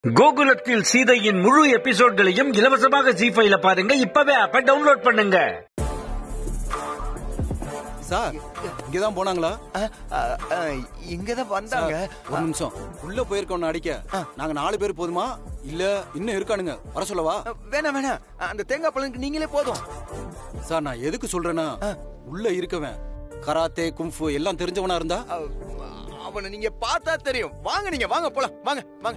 கோகுலத்தில் சீதையின் முழு எபிசோட்களையும் இலவசமாக ஜி ஃபைல பாருங்க இப்பவே ஆப்ப டவுன்லோட் பண்ணுங்க சார் இங்கதான் போனாங்களா இங்கதான் வந்தாங்க ஒரு நிமிஷம் உள்ள போயிருக்கோம் அடிக்க நாங்க நாலு பேர் போதுமா இல்ல இன்னும் இருக்கானுங்க வர சொல்லவா அஹ், வேணாம் வேணாம் அந்த தேங்காய் பழனுக்கு நீங்களே போதும் சார் நான் எதுக்கு சொல்றேன்னா உள்ள இருக்கவன் கராத்தே கும்ஃபு எல்லாம் தெரிஞ்சவனா இருந்தா அஹ், அவனை நீங்க பார்த்தா தெரியும் வாங்க நீங்க வாங்க போலாம் வாங்க வாங்க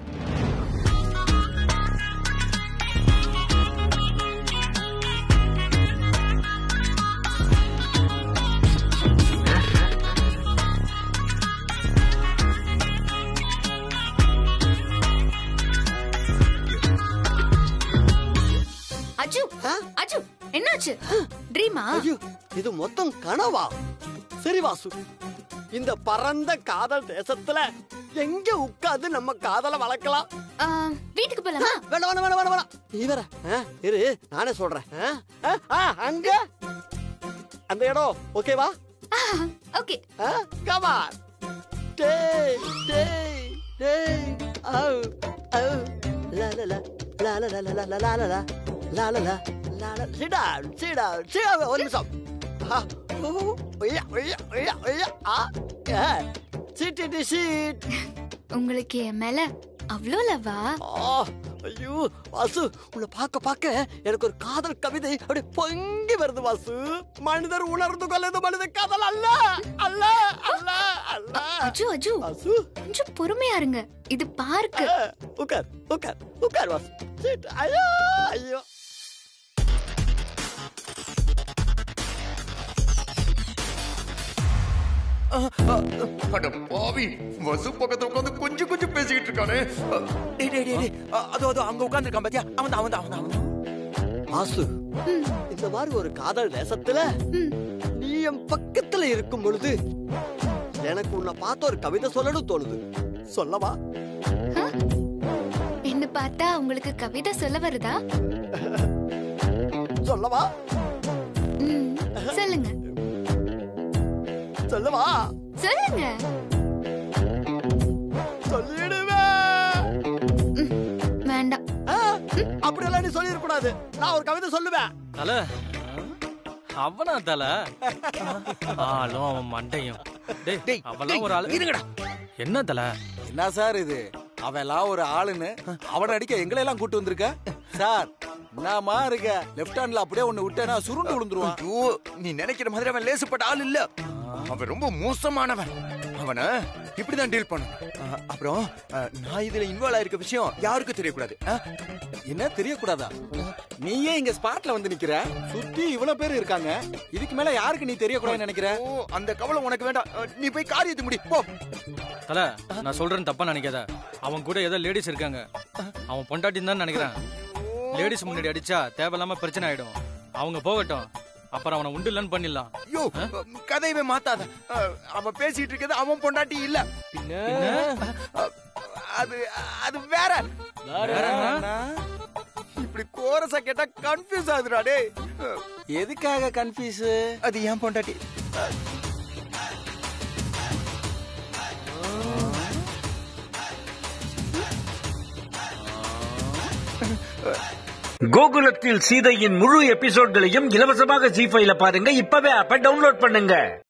அஜு அஜு என்னாச்சு ட்ரீமா ஐயோ இது மொத்தம் கனவா சரி வாசு இந்த பரந்த காதல் தேசத்துல எங்க உட்கார்ந்து நம்ம காதலை வளர்க்கலாம் வீட்டுக்கு போலாமா வேணாம் வேணாம் வேணாம் வேணாம் வேணாம் நீ வேற ஆ, இரு நானே சொல்றேன் ஆ, ஆ, ஆ, அங்க அந்த இடம் ஓகேவா ஓகே கமான் டேய் டேய் டேய் ஆவ் ஆவ் லா லா லா லா லா லா லா லா லா லா லா லா லா லா லா லா sit down sit down sit down ஒரு நிமிஷம் ஆ, ஓ, ஒய்யா, ஒய்யா, ஒய்யா, ஒய்யா, ஆ, ஆ, sit in the seat. உங்களுக்கு என் மேல அவ்வளோ லவா ஆ, ஐயோ வாசு உன்னை பார்க்க பார்க்க எனக்கு ஒரு காதல் கவிதை அப்படி பொங்கி வருது வாசு மனிதர் உணர்ந்து கொள்ளது மனித காதல் அல்ல அல்ல அல்ல அல்ல அஜு அஜு வாசு கொஞ்சம் பொறுமையா இருங்க இது பார்க்கு ஆ, உட்கார் உட்கார் உட்கார் வாசு sit. ஐயோ ஐயோ அஹ், அஹ், அட பாவி வசு பக்கத்துல உட்காந்து கொஞ்சம் கொஞ்சம் பேசிக்கிட்டு இருக்கானே அஹ், டேய் டேய் டேய், டேய் அஹ், அதோ அதோ அங்க உட்கார்ந்திருக்கான் பாத்தியா அவன் தான் அவன் தான் அவன் தான், அவன் தான் வாசு இந்த மாதிரி ஒரு காதல் தேசத்துல ம். நீ என் பக்கத்துல இருக்கும் பொழுது எனக்கு உன்னை பார்த்து ஒரு கவிதை சொல்லணும் தோணுது சொல்லவா என்ன பார்த்தா உங்களுக்கு கவிதை சொல்ல வருதா சொல்லவா ம், சொல்லுங்க சொல்லவா சொல்லுங்க சொல்லிடுவேன் வேண்டாம் ஆ, அப்படியெல்லாம் நீ சொல்லிடக்கூடாது நான் ஒரு கவிதை சொல்லுவேன் தல அவனா தல ஆளும் அவன் மண்டையும் டேய் டேய், அவெல்லாம் ஒரு ஆளு இருங்கடா. என்ன தல என்ன சார் இது அவன் எல்லாம் ஒரு ஆளுன்னு அவனை அடிக்க எங்களை எல்லாம் கூட்டு வந்திருக்க சார் என்னமா இருக்க லெஃப்ட் ஹேண்ட்ல அப்படியே ஒண்ணு விட்டேனா சுருண்டு விழுந்துருவான் ஐயோ நீ நினைக்கிற மாதிரி அவன் லேசுப்பட்ட ஆள் இல்ல அவன் ரொம்ப மோசமானவன் அவனை இப்படிதான் டீல் பண்ணும் அஹ், அப்புறம் அஹ், நான் இதுல இன்வால்வ் ஆயிருக்க விஷயம் யாருக்கும் தெரியக்கூடாது அஹ்? என்ன தெரியக்கூடாதா நீயே இங்க ஸ்பாட்ல வந்து நிக்கிற சுத்தி இவ்வளவு பேர் இருக்காங்க இதுக்கு மேல யாருக்கு நீ தெரியக்கூடாதுன்னு நினைக்கிற ஓ அந்த கவலை உனக்கு வேண்டாம் அஹ், நீ போய் காரியத்தை முடி போ தல நான் சொல்றேன்னு தப்பா நினைக்காத அவன் கூட ஏதோ லேடிஸ் இருக்காங்க அவன் பொண்டாட்டின்னு தான் நினைக்கிறேன் லேடிஸ் முன்னாடி அடிச்சா தேவையில்லாம பிரச்சனை ஆயிடும் அவங்க போகட்டும் அப்புறம் அவனை உண்டு இல்லைன்னு பண்ணிடலாம் ஐயோ கதையவே மாத்தாத அஹ், அவன் பேசிட்டு இருக்கிறது அவன் பொண்டாட்டி இல்ல அஹ், அது அது வேற வேற என்ன? இப்படி கோரஸா கேட்டா கன்ஃபியூஸ் ஆகுதுடா டேய் அஹ், எதுக்காக கன்ஃபியூஸ் அது ஏன் பொண்டாட்டி கோகுலத்தில் சீதையின் முழு எபிசோட்களையும் இலவசமாக ஜி ஃபைல பாருங்க இப்பவே ஆப்ப டவுன்லோட் பண்ணுங்க